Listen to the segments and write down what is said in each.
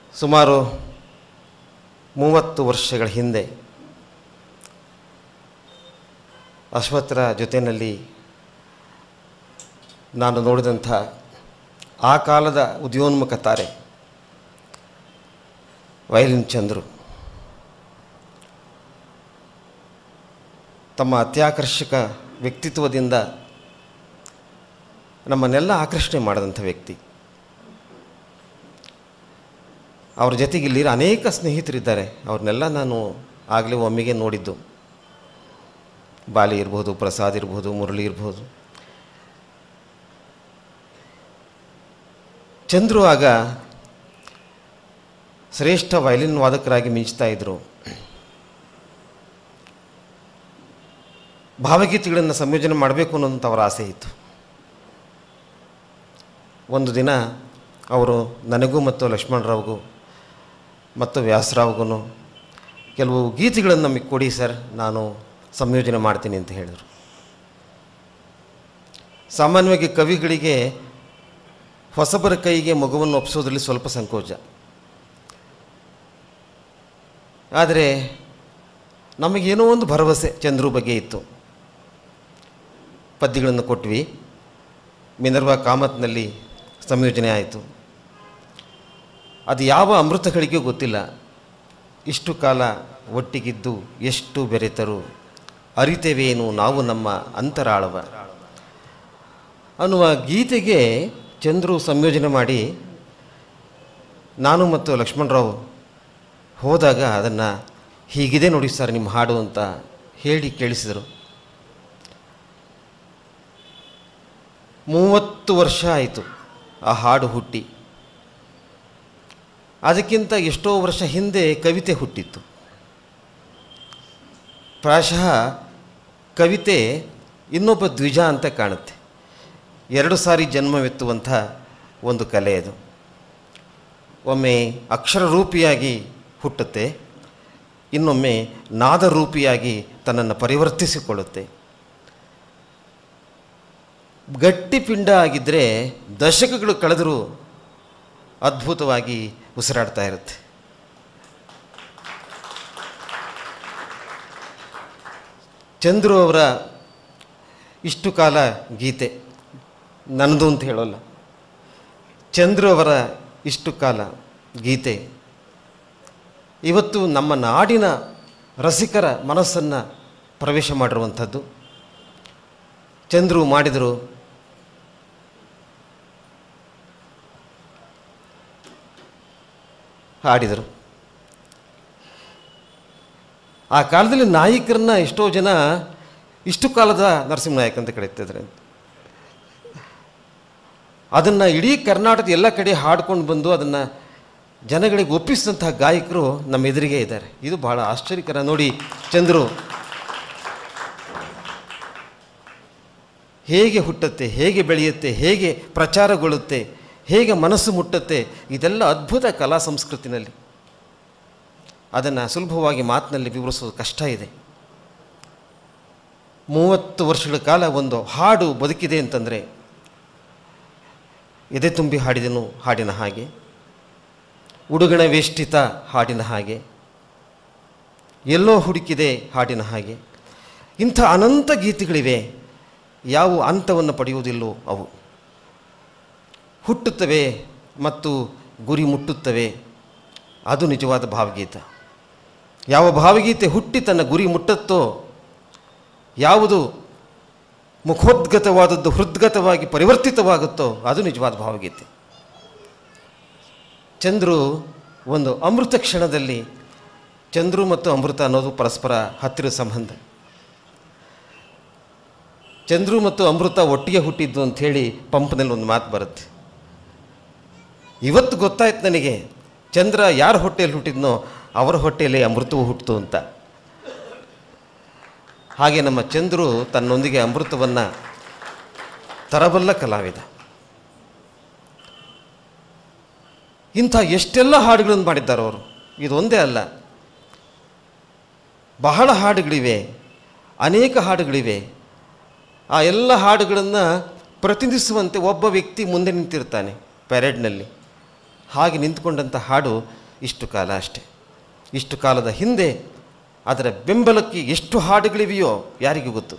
ಸುಮಾರು ಮೂವತ್ತು ವರ್ಷಗಳ ಹಿಂದೆ ಅಶ್ವತ್ಥರ ಜೊತೆಯಲ್ಲಿ ನಾನು ನೋಡಿದಂಥ ಆ ಕಾಲದ ಉದಯೋನ್ಮುಖ ತಾರೆ ವಯಲಿನ್ ಚಂದ್ರು ತಮ್ಮ ಅತ್ಯಾಕರ್ಷಕ ವ್ಯಕ್ತಿತ್ವದಿಂದ ನಮ್ಮನ್ನೆಲ್ಲ ಆಕರ್ಷಣೆ ಮಾಡಿದಂಥ ವ್ಯಕ್ತಿ ಅವ್ರ ಜೊತೆಗೆ ಇಲ್ಲಿರೋ ಅನೇಕ ಸ್ನೇಹಿತರಿದ್ದಾರೆ ಅವ್ರನ್ನೆಲ್ಲ ನಾನು ಆಗಲೇ ಒಮ್ಮೆಗೆ ನೋಡಿದ್ದು ಬಾಲಿ ಇರ್ಬೋದು ಪ್ರಸಾದ್ ಇರ್ಬೋದು ಮುರಳಿ ಇರ್ಬೋದು ಚಂದ್ರು ಆಗ ಶ್ರೇಷ್ಠ ವಯಲಿನ್ ವಾದಕರಾಗಿ ಮಿಂಚ್ತಾ ಇದ್ದರು ಭಾವಗೀತೆಗಳನ್ನು ಸಂಯೋಜನೆ ಮಾಡಬೇಕು ಅನ್ನೋದಂಥ ಅವರ ಆಸೆ ಇತ್ತು ಒಂದು ದಿನ ಅವರು ನನಗೂ ಮತ್ತು ಲಕ್ಷ್ಮಣರಾವ್ಗೂ ಮತ್ತು ವ್ಯಾಸರಾವ್ಗೂ ಕೆಲವು ಗೀತೆಗಳನ್ನು ನಮಗೆ ಕೊಡಿ ಸರ್ ನಾನು ಸಂಯೋಜನೆ ಮಾಡ್ತೀನಿ ಅಂತ ಹೇಳಿದರು ಸಾಮಾನ್ಯವಾಗಿ ಕವಿಗಳಿಗೆ ಹೊಸಬರ ಕೈಗೆ ಮಗುವನ್ನು ಒಪ್ಪಿಸೋದ್ರಲ್ಲಿ ಸ್ವಲ್ಪ ಸಂಕೋಚ ಆದರೆ ನಮಗೇನೋ ಒಂದು ಭರವಸೆ ಚಂದ್ರು ಬಗ್ಗೆ ಇತ್ತು ಪದ್ಯಗಳನ್ನು ಕೊಟ್ವಿ ಮಿನರ್ವಾ ಕಾಮತ್ನಲ್ಲಿ ಸಂಯೋಜನೆ ಆಯಿತು ಅದು ಯಾವ ಅಮೃತಗಳಿಗೂ ಗೊತ್ತಿಲ್ಲ ಇಷ್ಟು ಕಾಲ ಒಟ್ಟಿಗಿದ್ದು ಎಷ್ಟು ಬೆರೆತರು ಅರಿತೆವೇನು ನಾವು ನಮ್ಮ ಅಂತರಾಳವ ಅನ್ನುವ ಗೀತೆಗೆ ಚಂದ್ರು ಸಂಯೋಜನೆ ಮಾಡಿ ನಾನು ಮತ್ತು ಲಕ್ಷ್ಮಣರಾವ್ ಹೋದಾಗ ಅದನ್ನು ಹೀಗಿದೆ ನೋಡಿ ಸರ್ ನಿಮ್ಮ ಹಾಡು ಅಂತ ಹೇಳಿ ಕೇಳಿಸಿದರು ಮೂವತ್ತು ವರ್ಷ ಆಯಿತು ಆ ಹಾಡು ಹುಟ್ಟಿ ಅದಕ್ಕಿಂತ ಎಷ್ಟೋ ವರ್ಷ ಹಿಂದೆ ಕವಿತೆ ಹುಟ್ಟಿತ್ತು ಪ್ರಾಯಶಃ ಕವಿತೆ ಇನ್ನೊಬ್ಬ ದ್ವಿಜ ಅಂತ ಕಾಣುತ್ತೆ ಎರಡು ಸಾರಿ ಜನ್ಮವೆತ್ತುವಂಥ ಒಂದು ಕಲೆ ಅದು ಒಮ್ಮೆ ಅಕ್ಷರರೂಪಿಯಾಗಿ ಹುಟ್ಟುತ್ತೆ ಇನ್ನೊಮ್ಮೆ ನಾದರೂಪಿಯಾಗಿ ತನ್ನನ್ನು ಪರಿವರ್ತಿಸಿಕೊಳ್ಳುತ್ತೆ ಗಟ್ಟಿ ಪಿಂಡ ಆಗಿದ್ದರೆ ದಶಕಗಳು ಕಳೆದರೂ ಅದ್ಭುತವಾಗಿ ಉಸಿರಾಡ್ತಾ ಇರುತ್ತೆ ಚಂದ್ರು ಅವರ ಇಷ್ಟು ಕಾಲ ಗೀತೆ ನನ್ನದು ಅಂತ ಹೇಳೋಲ್ಲ ಚಂದ್ರು ಅವರ ಇಷ್ಟು ಕಾಲ ಗೀತೆ ಇವತ್ತು ನಮ್ಮ ನಾಡಿನ ರಸಿಕರ ಮನಸ್ಸನ್ನು ಪ್ರವೇಶ ಮಾಡಿರುವಂಥದ್ದು ಚಂದ್ರು ಮಾಡಿದರು ಹಾಡಿದರು ಆ ಕಾಲದಲ್ಲಿ ನಾಯಕರನ್ನ ಎಷ್ಟೋ ಜನ ಇಷ್ಟು ಕಾಲದ ನರಸಿಂಹನಾಯಕ್ ಅಂತ ಕರೀತಿದ್ರೆ ಅದನ್ನು ಇಡೀ ಕರ್ನಾಟಕದ ಎಲ್ಲ ಕಡೆ ಹಾಡ್ಕೊಂಡು ಬಂದು ಅದನ್ನು ಜನಗಳಿಗೆ ಒಪ್ಪಿಸಿದಂತಹ ಗಾಯಕರು ನಮ್ಮ ಎದುರಿಗೆ ಇದ್ದಾರೆ ಇದು ಬಹಳ ಆಶ್ಚರ್ಯಕರ ನೋಡಿ ಚಂದ್ರು ಹೇಗೆ ಹುಟ್ಟುತ್ತೆ ಹೇಗೆ ಬೆಳೆಯುತ್ತೆ ಹೇಗೆ ಪ್ರಚಾರಗೊಳ್ಳುತ್ತೆ ಹೇಗೆ ಮನಸ್ಸು ಮುಟ್ಟುತ್ತೆ ಇದೆಲ್ಲ ಅದ್ಭುತ ಕಲಾ ಸಂಸ್ಕೃತಿನಲ್ಲಿ ಅದನ್ನು ಸುಲಭವಾಗಿ ಮಾತಿನಲ್ಲಿ ವಿವರಿಸೋದು ಕಷ್ಟ ಇದೆ ಮೂವತ್ತು ವರ್ಷಗಳ ಕಾಲ ಒಂದು ಹಾಡು ಬದುಕಿದೆ ಅಂತಂದರೆ ಎದೆ ತುಂಬಿ ಹಾಡಿದನು ಹಾಡಿನ ಹಾಗೆ ಉಡುಗಣ ವೇಷ್ಟಿತ ಹಾಡಿನ ಹಾಗೆ ಎಲ್ಲೋ ಹುಡುಕಿದೆ ಹಾಡಿನ ಹಾಗೆ ಇಂಥ ಅನಂತ ಗೀತೆಗಳಿವೆ ಯಾವ ಅಂತವನ್ನು ಪಡೆಯುವುದಿಲ್ಲೋ ಅವು ಹುಟ್ಟುತ್ತವೆ ಮತ್ತು ಗುರಿ ಮುಟ್ಟುತ್ತವೆ ಅದು ನಿಜವಾದ ಭಾವಗೀತ ಯಾವ ಭಾವಗೀತೆ ಹುಟ್ಟಿ ತನ್ನ ಗುರಿ ಮುಟ್ಟುತ್ತೋ ಯಾವುದು ಮುಖೋದ್ಗತವಾದದ್ದು ಹೃದ್ಗತವಾಗಿ ಪರಿವರ್ತಿತವಾಗುತ್ತೋ ಅದು ನಿಜವಾದ ಭಾವಗೀತೆ ಚಂದ್ರು ಒಂದು ಅಮೃತ ಕ್ಷಣದಲ್ಲಿ ಚಂದ್ರು ಮತ್ತು ಅಮೃತ ಅನ್ನೋದು ಪರಸ್ಪರ ಹತ್ತಿರ ಸಂಬಂಧ ಚಂದ್ರು ಮತ್ತು ಅಮೃತ ಒಟ್ಟಿಗೆ ಹುಟ್ಟಿದ್ದು ಅಂಥೇಳಿ ಪಂಪ್ನಲ್ಲಿ ಒಂದು ಮಾತು ಬರುತ್ತೆ ಇವತ್ತು ಗೊತ್ತಾಯ್ತು ನನಗೆ ಚಂದ್ರ ಯಾರ ಹೊಟ್ಟೆಯಲ್ಲಿ ಹುಟ್ಟಿದ್ನೋ ಅವರ ಹೊಟ್ಟೆಯಲ್ಲಿ ಅಮೃತವು ಹುಟ್ಟಿತು ಅಂತ ಹಾಗೆ ನಮ್ಮ ಚಂದ್ರು ತನ್ನೊಂದಿಗೆ ಅಮೃತವನ್ನು ತರಬಲ್ಲ ಕಲಾವಿದ ಇಂಥ ಎಷ್ಟೆಲ್ಲ ಹಾಡುಗಳನ್ನು ಮಾಡಿದ್ದಾರೆ ಅವರು ಇದೊಂದೇ ಅಲ್ಲ ಬಹಳ ಹಾಡುಗಳಿವೆ ಅನೇಕ ಹಾಡುಗಳಿವೆ ಆ ಎಲ್ಲ ಹಾಡುಗಳನ್ನು ಪ್ರತಿನಿಧಿಸುವಂತೆ ಒಬ್ಬ ವ್ಯಕ್ತಿ ಮುಂದೆ ನಿಂತಿರ್ತಾನೆ ಪ್ಯಾರೇಡ್ನಲ್ಲಿ ಹಾಗೆ ನಿಂತ್ಕೊಂಡಂಥ ಹಾಡು ಇಷ್ಟು ಕಾಲ ಅಷ್ಟೆ ಇಷ್ಟು ಕಾಲದ ಹಿಂದೆ ಅದರ ಬೆಂಬಲಕ್ಕೆ ಎಷ್ಟು ಹಾಡುಗಳಿವೆಯೋ ಯಾರಿಗೂ ಗೊತ್ತು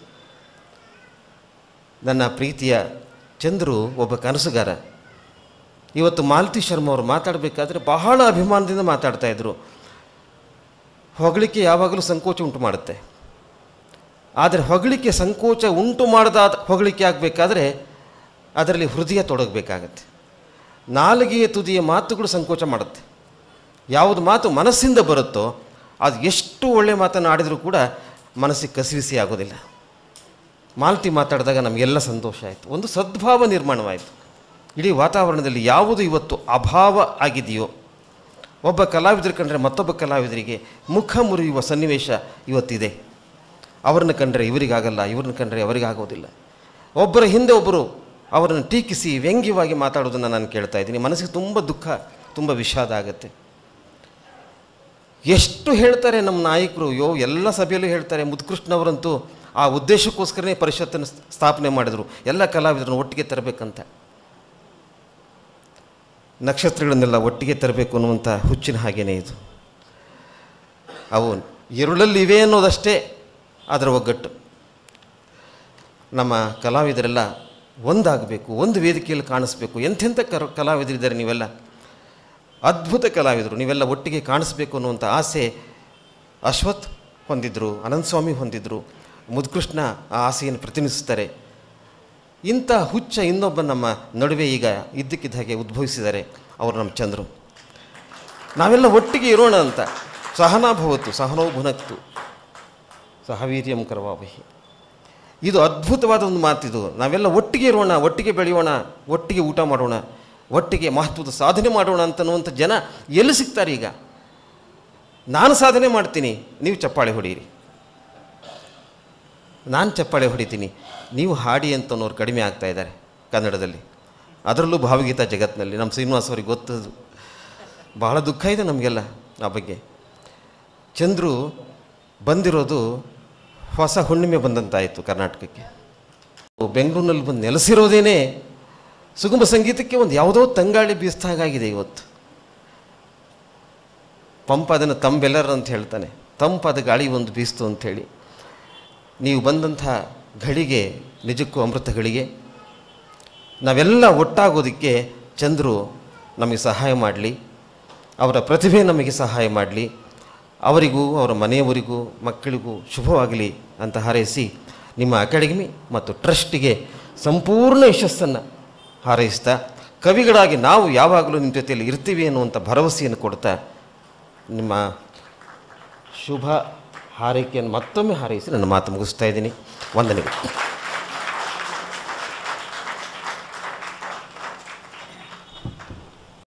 ನನ್ನ ಪ್ರೀತಿಯ ಚಂದ್ರು ಒಬ್ಬ ಕನಸುಗಾರ ಇವತ್ತು ಮಾಲತಿ ಶರ್ಮಾ ಅವರು ಮಾತಾಡಬೇಕಾದ್ರೆ ಬಹಳ ಅಭಿಮಾನದಿಂದ ಮಾತಾಡ್ತಾ ಇದ್ರು ಹೊಗಳಿಕೆ ಯಾವಾಗಲೂ ಸಂಕೋಚ ಉಂಟು ಮಾಡುತ್ತೆ ಆದರೆ ಹೊಗಳಿಕೆ ಸಂಕೋಚ ಉಂಟು ಮಾಡದಾದ ಹೊಗಳಿಕೆ ಆಗಬೇಕಾದ್ರೆ ಅದರಲ್ಲಿ ಹೃದಯ ತೊಡಗಬೇಕಾಗತ್ತೆ ನಾಲಿಗೆಯ ತುದಿಯ ಮಾತುಗಳು ಸಂಕೋಚ ಮಾಡುತ್ತೆ ಯಾವುದು ಮಾತು ಮನಸ್ಸಿಂದ ಬರುತ್ತೋ ಅದು ಎಷ್ಟು ಒಳ್ಳೆಯ ಮಾತನ್ನು ಆಡಿದರೂ ಕೂಡ ಮನಸ್ಸಿಗೆ ಕಸಿವಿಸಿ ಆಗೋದಿಲ್ಲ ಮಾಲತಿ ಮಾತಾಡಿದಾಗ ನಮಗೆಲ್ಲ ಸಂತೋಷ ಆಯಿತು ಒಂದು ಸದ್ಭಾವ ನಿರ್ಮಾಣವಾಯಿತು ಇಡೀ ವಾತಾವರಣದಲ್ಲಿ ಯಾವುದು ಇವತ್ತು ಅಭಾವ ಆಗಿದೆಯೋ ಒಬ್ಬ ಕಲಾವಿದರು ಕಂಡ್ರೆ ಮತ್ತೊಬ್ಬ ಕಲಾವಿದರಿಗೆ ಮುಖ ಮುರಿಯುವ ಸನ್ನಿವೇಶ ಇವತ್ತಿದೆ ಅವರನ್ನು ಕಂಡ್ರೆ ಇವರಿಗಾಗಲ್ಲ ಇವ್ರನ್ನ ಕಂಡ್ರೆ ಅವರಿಗಾಗೋದಿಲ್ಲ ಒಬ್ಬರ ಹಿಂದೆ ಒಬ್ಬರು ಅವರನ್ನು ಟೀಕಿಸಿ ವ್ಯಂಗ್ಯವಾಗಿ ಮಾತಾಡೋದನ್ನು ನಾನು ಕೇಳ್ತಾ ಇದ್ದೀನಿ ಮನಸ್ಸಿಗೆ ತುಂಬ ದುಃಖ ತುಂಬ ವಿಷಾದ ಆಗುತ್ತೆ ಎಷ್ಟು ಹೇಳ್ತಾರೆ ನಮ್ಮ ನಾಯಕರು ಯೋ ಎಲ್ಲ ಸಭೆಯಲ್ಲೂ ಹೇಳ್ತಾರೆ ಮುದ್ಕೃಷ್ಣವರಂತೂ ಆ ಉದ್ದೇಶಕ್ಕೋಸ್ಕರನೇ ಪರಿಷತ್ತನ್ನು ಸ್ಥಾಪನೆ ಮಾಡಿದರು ಎಲ್ಲ ಕಲಾವಿದರನ್ನು ಒಟ್ಟಿಗೆ ತರಬೇಕಂತ ನಕ್ಷತ್ರಗಳನ್ನೆಲ್ಲ ಒಟ್ಟಿಗೆ ತರಬೇಕು ಅನ್ನುವಂಥ ಹುಚ್ಚಿನ ಹಾಗೇನೇ ಇದು ಅವು ഇരുಳಲ್ಲಿ ಇವೆ ಅನ್ನೋದಷ್ಟೇ ಅದರ ಒಗ್ಗಟ್ಟು ನಮ್ಮ ಕಲಾವಿದರೆಲ್ಲ ಒಂದಾಗಬೇಕು ಒಂದು ವೇದಿಕೆಯಲ್ಲಿ ಕಾಣಿಸ್ಬೇಕು ಎಂಥೆಂಥ ಕರ ಕಲಾವಿದರಿದ್ದಾರೆ ನೀವೆಲ್ಲ ಅದ್ಭುತ ಕಲಾವಿದರು ನೀವೆಲ್ಲ ಒಟ್ಟಿಗೆ ಕಾಣಿಸ್ಬೇಕು ಅನ್ನುವಂಥ ಆಸೆ ಅಶ್ವಥ್ ಹೊಂದಿದ್ರು ಅನಂತಸ್ವಾಮಿ ಹೊಂದಿದ್ರು ಮುದ್ಕೃಷ್ಣ ಆ ಆಸೆಯನ್ನು ಪ್ರತಿನಿಧಿಸ್ತಾರೆ ಇಂಥ ಹುಚ್ಚ ಇನ್ನೊಬ್ಬ ನಮ್ಮ ನಡುವೆ ಈಗ ಇದ್ದಕ್ಕಿದ್ದ ಹಾಗೆ ಉದ್ಭವಿಸಿದ್ದಾರೆ ಅವರು ನಮ್ಮ ಚಂದ್ರು ನಾವೆಲ್ಲ ಒಟ್ಟಿಗೆ ಇರೋಣ ಅಂತ ಸಹನಾ ಭವತ್ತು ಸಹನೋ ಭುನಕ್ತು ಸಹವೀರ್ಯಂ ಕರವಾವಹಿ ಇದು ಅದ್ಭುತವಾದ ಒಂದು ಮಾತಿದು ನಾವೆಲ್ಲ ಒಟ್ಟಿಗೆ ಇರೋಣ ಒಟ್ಟಿಗೆ ಬೆಳೆಯೋಣ ಒಟ್ಟಿಗೆ ಊಟ ಮಾಡೋಣ ಒಟ್ಟಿಗೆ ಮಹತ್ವದ ಸಾಧನೆ ಮಾಡೋಣ ಅಂತನ್ನುವಂಥ ಜನ ಎಲ್ಲಿ ಸಿಗ್ತಾರೆ ಈಗ ನಾನು ಸಾಧನೆ ಮಾಡ್ತೀನಿ ನೀವು ಚಪ್ಪಾಳೆ ಹೊಡೀರಿ ನಾನು ಚಪ್ಪಾಳೆ ಹೊಡಿತೀನಿ ನೀವು ಹಾಡಿ ಅಂತನೋರು ಕಡಿಮೆ ಆಗ್ತಾ ಇದ್ದಾರೆ ಕನ್ನಡದಲ್ಲಿ ಅದರಲ್ಲೂ ಭಾವಗೀತ ಜಗತ್ತಿನಲ್ಲಿ ನಮ್ಮ ಶ್ರೀನಿವಾಸ್ ಅವ್ರಿಗೆ ಗೊತ್ತದು ಬಹಳ ದುಃಖ ಇದೆ ನಮಗೆಲ್ಲ ಆ ಬಗ್ಗೆ ಚಂದ್ರು ಬಂದಿರೋದು ಹೊಸ ಹುಣ್ಣಿಮೆ ಬಂದಂತಾಯಿತು ಕರ್ನಾಟಕಕ್ಕೆ ಬೆಂಗಳೂರಿನಲ್ಲಿ ಬಂದು ನೆಲೆಸಿರೋದೇನೆ ಸುಗಮ ಸಂಗೀತಕ್ಕೆ ಒಂದು ಯಾವುದೋ ತಂಗಾಳಿ ಬೀಸ್ತಾ ಹಾಗಾಗಿದೆ ಇವತ್ತು ಪಂಪ ಅದನ್ನು ತಂಬೆಲ್ಲರ್ ಅಂತ ಹೇಳ್ತಾನೆ ತಂಪಾದ ಗಾಳಿ ಒಂದು ಬೀಸ್ತು ಅಂಥೇಳಿ ನೀವು ಬಂದಂಥ ಘಳಿಗೆ ನಿಜಕ್ಕೂ ಅಮೃತ ಘಳಿಗೆ ನಾವೆಲ್ಲ ಒಟ್ಟಾಗೋದಕ್ಕೆ ಚಂದ್ರು ನಮಗೆ ಸಹಾಯ ಮಾಡಲಿ ಅವರ ಪ್ರತಿಭೆ ನಮಗೆ ಸಹಾಯ ಮಾಡಲಿ ಅವರಿಗೂ ಅವರ ಮನೆಯವರಿಗೂ ಮಕ್ಕಳಿಗೂ ಶುಭವಾಗಲಿ ಅಂತ ಹಾರೈಸಿ ನಿಮ್ಮ ಅಕಾಡೆಮಿ ಮತ್ತು ಟ್ರಸ್ಟಿಗೆ ಸಂಪೂರ್ಣ ಯಶಸ್ಸನ್ನು ಹಾರೈಸ್ತಾ ಕವಿಗಳಾಗಿ ನಾವು ಯಾವಾಗಲೂ ನಿಮ್ಮ ಜೊತೆಯಲ್ಲಿ ಇರ್ತೀವಿ ಅನ್ನುವಂಥ ಭರವಸೆಯನ್ನು ಕೊಡ್ತಾ ನಿಮ್ಮ ಶುಭ ಹಾರೈಕೆಯನ್ನು ಮತ್ತೊಮ್ಮೆ ಹಾರೈಸಿ ನನ್ನ ಮಾತು ಮುಗಿಸ್ತಾ ಇದ್ದೀನಿ ವಂದನೆಗಳು